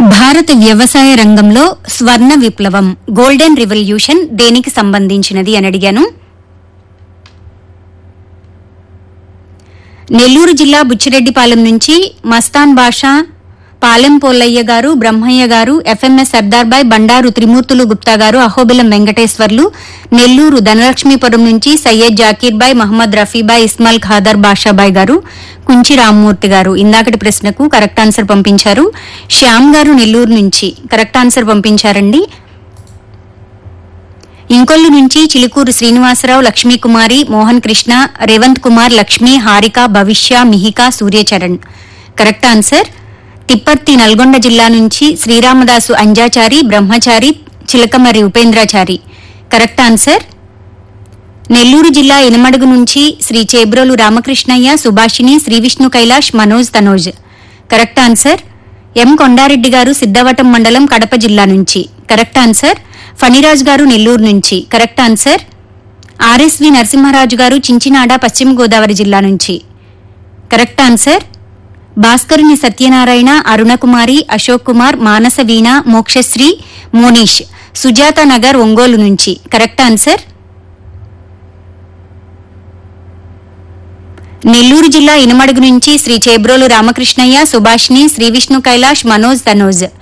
భారత వ్యవసాయ రంగంలో స్వర్ణ విప్లవం గోల్డెన్ రివల్యూషన్ దేనికి సంబంధించినది అని అడిగాను నెల్లూరు జిల్లా బుచ్చిరెడ్డిపాలెం నుంచి మస్తాన్ బాషా పాలెం పోల్లయ్య గారు బ్రహ్మయ్య గారు ఎఫ్ఎంఎస్ సర్దార్బాయ్ బండారు త్రిమూర్తులు గుప్తా గారు అహోబిలం వెంకటేశ్వర్లు నెల్లూరు ధనలక్ష్మీపురం నుంచి సయ్యద్ జాకీర్ బాయ్ మహమ్మద్ రఫీబాయ్ ఇస్మాల్ ఖాదర్ బాషాబాయ్ గారు కుంచి రామ్మూర్తి గారు ఇందాకటి ప్రశ్నకు కరెక్ట్ ఆన్సర్ పంపించారు శ్యామ్ గారు నెల్లూరు నుంచి కరెక్ట్ ఆన్సర్ పంపించారండి ఇంకొల్లు నుంచి చిలుకూరు శ్రీనివాసరావు లక్ష్మీకుమారి మోహన్ కృష్ణ రేవంత్ కుమార్ లక్ష్మి హారిక భవిష్య మిహిక సూర్యచరణ్ కరెక్ట్ ఆన్సర్ తిప్పర్తి నల్గొండ జిల్లా నుంచి శ్రీరామదాసు అంజాచారి బ్రహ్మచారి చిలకమరి ఉపేంద్రాచారి కరెక్ట్ ఆన్సర్ నెల్లూరు జిల్లా ఇనమడుగు నుంచి Sri Chebrolu Ramakrishnayya Subhashini Sri Vishnu Kailash Manoj Tanoj correct answer M Kondareddy garu Siddavatam మండలం కడప జిల్లా నుంచి కరెక్ట్ ఆన్సర్ ఫణిరాజ్ గారు నెల్లూరు నుంచి కరెక్ట్ ఆన్సర్ ఆర్ఎస్వి నరసింహరాజు గారు చించినాడ పశ్చిమ గోదావరి జిల్లా నుంచి కరెక్ట్ ఆన్సర్ భాస్కరుని సత్యనారాయణ అరుణకుమారి అశోక్ కుమార్ మానస వీణ మోక్షశ్రీ మోనీష్ సుజాత నగర్ ఒంగోలు నుంచి కరెక్ట్ ఆన్సర్ నెల్లూరు జిల్లా ఇనమడుగు నుంచి శ్రీ చేబ్రోలు రామకృష్ణయ్య సుభాష్ని శ్రీ విష్ణు కైలాష్ మనోజ్ తనోజ్